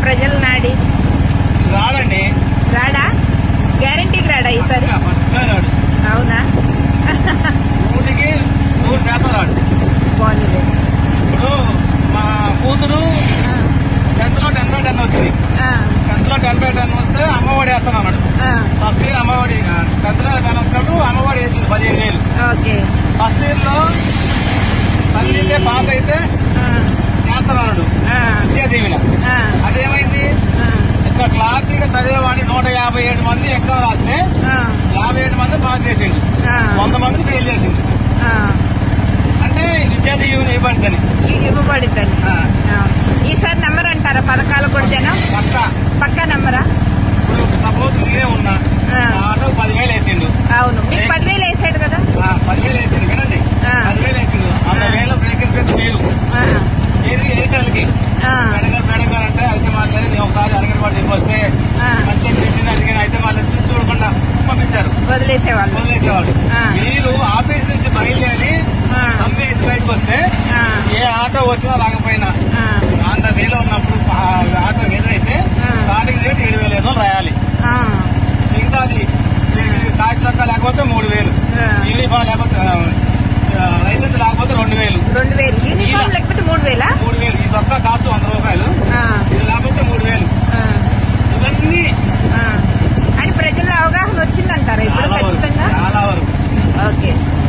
ప్రజల నాడి రాడండి రాడా గ్యారంటీకి రాడా ఈసారి పక్కా రాడు అవునా నూటికి నూరు శాతం రాడు బాగుంది ఇప్పుడు మా కూతురు టెన్త్ లో టెన్ బై టెన్ వచ్చింది టెన్త్ లో టెన్ బై టెన్ వస్తే అమ్మఒడి వేస్తాను అన్నాడు ఫస్ట్ ఇయర్ అమ్మఒడి టెన్త్ లో టెన్ వచ్చినప్పుడు అమ్మఒడి వేసింది పదిహేను వేలు ఓకే ఫస్ట్ ఇయర్ లో చదివితే పాస్ అయితే వేస్తాను అన్నాడు విద్యా దీవెన అదేమైంది ఇంకా క్లారిటీగా చదివేవాడిని నూట యాభై ఏడు మంది ఎగ్జామ్ రాస్తే యాభై ఏడు మంది పాస్ చేసిండు వంద మందిని ఫెయిల్ చేసిండు అంటే విద్యా దీవెన ఇవ్వబడిందని ఇవ్వబడుతుంది ఈసారి నెంబర్ అంటారా పథకాలు కూడా జనం పక్క పక్కా నెంబరా ఇప్పుడు సపోజ్ నేనే ఉన్నా ఆ. నా ఆటో పదివేలు వేసిండు అవును మీకు పదివేలు వేసాడు కదా ఆ, పదివేలు వేసిండు వినండి ఆ. పదివేలు వేసిండు వంద వేల బ్రేకింగ్ పెట్టి వేలు ఆ, ఏది ఎయిటర్లకి ఆ, మేడం గారు మేడం గారు అంటే అయితే మాట్లాడి నేను ఒకసారి అరగని పడి వస్తే ఆ. మంచిగా తెలిసింది అందుకని అయితే మళ్ళీ చూసి చూడకుండా పంపించారు వదిలేసేవాళ్ళు వదిలేసేవాడు ఆ. మీరు ఆఫీస్ నుంచి బయలుదేరి ఆ. అమ్మేసి బయటకు వస్తే ఆ, ఏ ఆటో వచ్చినా రాకపోయినా ఆ, వంద వేలు ఉన్నప్పుడు ఆ ఆటో ఎదురైతే ఆ. స్టార్టింగ్ రేట్ ఏడు వేల ఐదు వందలు రాయాలి